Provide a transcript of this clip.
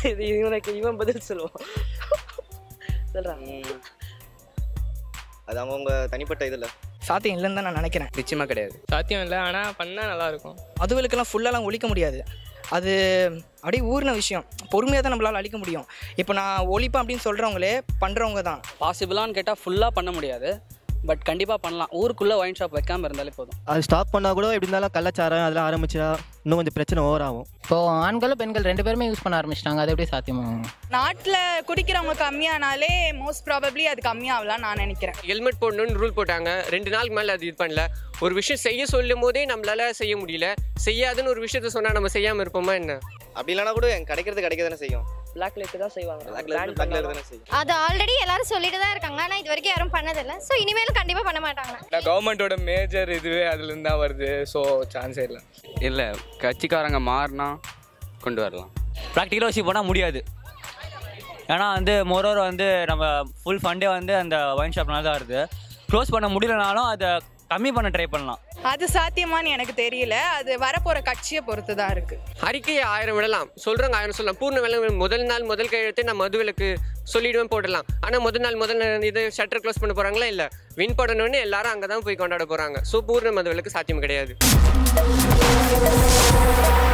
இது இவனுக்கு இவன் பதில் சொல்லுவான் சொல்கிறான் அது அவங்கவுங்க தனிப்பட்ட இதில் சாத்தியம் இல்லைன்னு தான் நான் நினைக்கிறேன் நிச்சயமாக கிடையாது சாத்தியம் இல்லை ஆனால் பண்ணால் நல்லாயிருக்கும் அதுகளுக்கெல்லாம் ஃபுல்லாலாம் ஒழிக்க முடியாது அது அப்படியே ஊறின விஷயம் பொறுமையாக தான் நம்மளால் அழிக்க முடியும் இப்போ நான் ஒழிப்பேன் அப்படின்னு சொல்கிறவங்களே பண்ணுறவங்க தான் பாசிபிளான்னு கேட்டால் ஃபுல்லாக பண்ண முடியாது பட் கண்டிப்பாக பண்ணலாம் ஊருக்குள்ளே ஒயின் ஷாப் வைக்காமல் இருந்தாலே போதும் அது ஸ்டாப் பண்ணால் கூட எப்படி இருந்தாலும் கள்ளச்சாரம் அதெல்லாம் ஆரம்பிச்சா இன்னும் கொஞ்சம் பிரச்சனை ஓவர் ஆகும் இப்போ ஆண்களும் பெண்கள் ரெண்டு பேருமே யூஸ் பண்ண ஆரம்பிச்சிட்டாங்க அது எப்படி சாத்தியமாகும் நாட்டில் குடிக்கிறவங்க கம்மியானாலே மோஸ்ட் ப்ராபப்ளி அது கம்மியாகலாம் நான் நினைக்கிறேன் ஹெல்மெட் போடணும்னு ரூல் போட்டாங்க ரெண்டு நாளுக்கு மேலே அது இது பண்ணல ஒரு விஷயம் செய்ய சொல்லும் போதே நம்மளால செய்ய முடியல செய்யாதுன்னு ஒரு விஷயத்த சொன்னால் நம்ம செய்யாமல் இருப்போமா என்ன அப்படி இல்லைனா கூட கிடைக்கிறது கிடைக்க தானே செய்யும் பிளாக் லைட்டு தான் செய்வாங்க black Ban colour black colour பண்ணாலும் தானே செய்யும் அது ஆல்ரெடி எல்லாரும் சொல்லிட்டு தான் இருக்காங்க ஆனால் இது வரைக்கும் யாரும் பண்ணதில்லை ஸோ இனிமேலும் கண்டிப்பாக பண்ண மாட்டாங்க கவர்மெண்ட்டோட மேஜர் இதுவே அதுலேருந்து தான் வருது ஸோ சான்ஸே இல்லை இல்லை கட்சிக்காரங்க மாறினா கொண்டு வரலாம் ப்ராக்டிக்கலாக வச்சு போனால் முடியாது ஏன்னா வந்து மொரோர் வந்து நம்ம ஃபுல் ஃபண்டே வந்து அந்த ஒயின் ஷாப்னால தான் வருது க்ளோஸ் பண்ண முடியலனாலும் அதை கம்மி பண்ண ட்ரை பண்ணலாம் அது சாத்தியமான்னு எனக்கு தெரியல அது வரப்போகிற கட்சியை பொறுத்து தான் இருக்குது அறிக்கையை ஆயிரம் விடலாம் சொல்கிறவங்க ஆயிரம் சொல்லலாம் பூர்ண வேலை முதல் நாள் முதல் கையெழுத்து நான் மதுவிலக்கு சொல்லிடுவேன் போடலாம் ஆனால் முதல் நாள் முதல் நாள் இது ஷட்டர் க்ளோஸ் பண்ண போகிறாங்களா இல்லை வின் போடணும்னு எல்லாரும் அங்கே தான் போய் கொண்டாட போகிறாங்க ஸோ பூர்ண மதுவிலக்கு சாத்தியம் கிடையாது